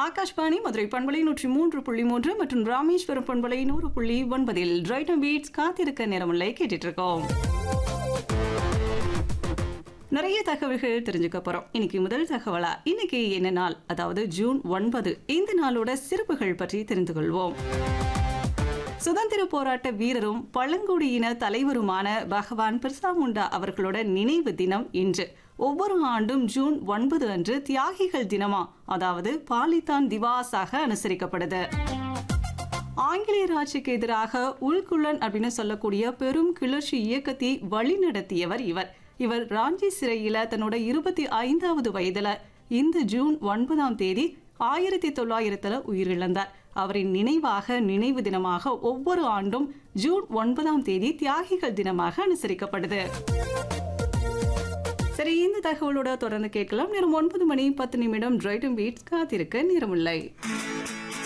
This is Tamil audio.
ஆகாஷ்வாணி மதுரை பண்பலை நூற்றி மூன்று புள்ளி மூன்று மற்றும் ராமேஸ்வரம் பண்பலை நூறு புள்ளி ஒன்பதில் ரைட்டம் பீட்ஸ் காத்திருக்க நேரமில்லை கேட்டுட்டு இருக்கோம் நிறைய தகவல்கள் தெரிஞ்சுக்க போறோம் இன்னைக்கு முதல் தகவலா இன்னைக்கு என்ன நாள் அதாவது ஜூன் ஒன்பது இந்த நாளோட சிறப்புகள் பற்றி தெரிந்து கொள்வோம் சுதந்திர போராட்ட வீரரும் பழங்குடியின தலைவருமான பகவான் பிர்சா முண்டா அவர்களோட நினைவு தினம் இன்று ஒவ்வொரு ஆண்டும் ஜூன் ஒன்பது அன்று தியாகிகள் தினமா அதாவது பாலித்தான் திவாஸாக அனுசரிக்கப்படுது ஆங்கிலேயர் ஆட்சிக்கு எதிராக உள்குள்ளன் அப்படின்னு சொல்லக்கூடிய பெரும் கிளர்ச்சி இயக்கத்தை வழிநடத்தியவர் இவர் இவர் ராஞ்சி சிறையில தன்னோட இருபத்தி ஐந்தாவது வயதுல இந்த ஜூன் ஒன்பதாம் தேதி ஆயிரத்தி தொள்ளாயிரத்துல உயிரிழந்தார் அவரின் நினைவாக நினைவு தினமாக ஒவ்வொரு ஆண்டும் ஜூன் ஒன்பதாம் தேதி தியாகிகள் தினமாக அனுசரிக்கப்படுது சரி இந்த தகவலோட தொடர்ந்து கேட்கலாம் நேரம் ஒன்பது மணி பத்து நிமிடம் டிரைட்டும் பீட்ஸ் காத்திருக்க நேரமில்லை